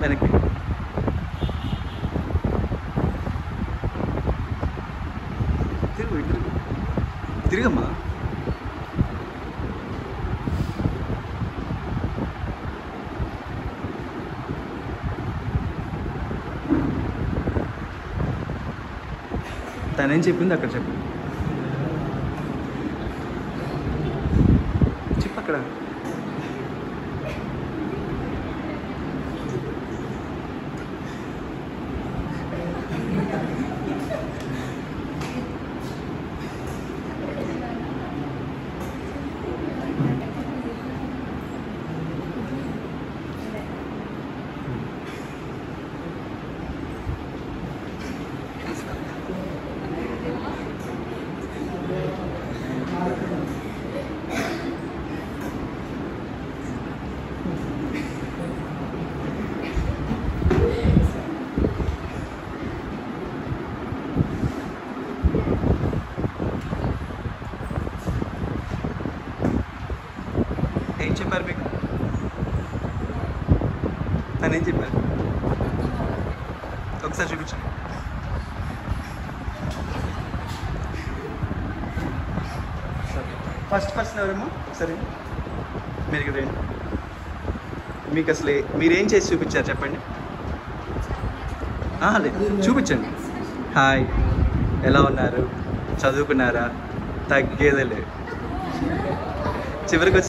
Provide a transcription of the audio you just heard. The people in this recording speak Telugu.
వెనక్కి తిరుగు ఇటు తిరుగు తిరిగమ్మా తనేం చెప్పింది అక్కడ చెప్పు చెప్పు అక్కడ ఏం చెప్పారు మీకు తను ఏం చెప్పారు ఒకసారి చూపించండి ఫస్ట్ పర్సన్ ఎవరేమో సరే మీరు ఇక్కడ రండి. మీకు అసలు ఏ- మీరేం చేసి చూపించారు చెప్పండి ఆ, లేదు చూపించండి హాయ్ ఎలా ఉన్నారు చదువుకున్నారా తగ్గేదే లేదు చివరికి వచ్చి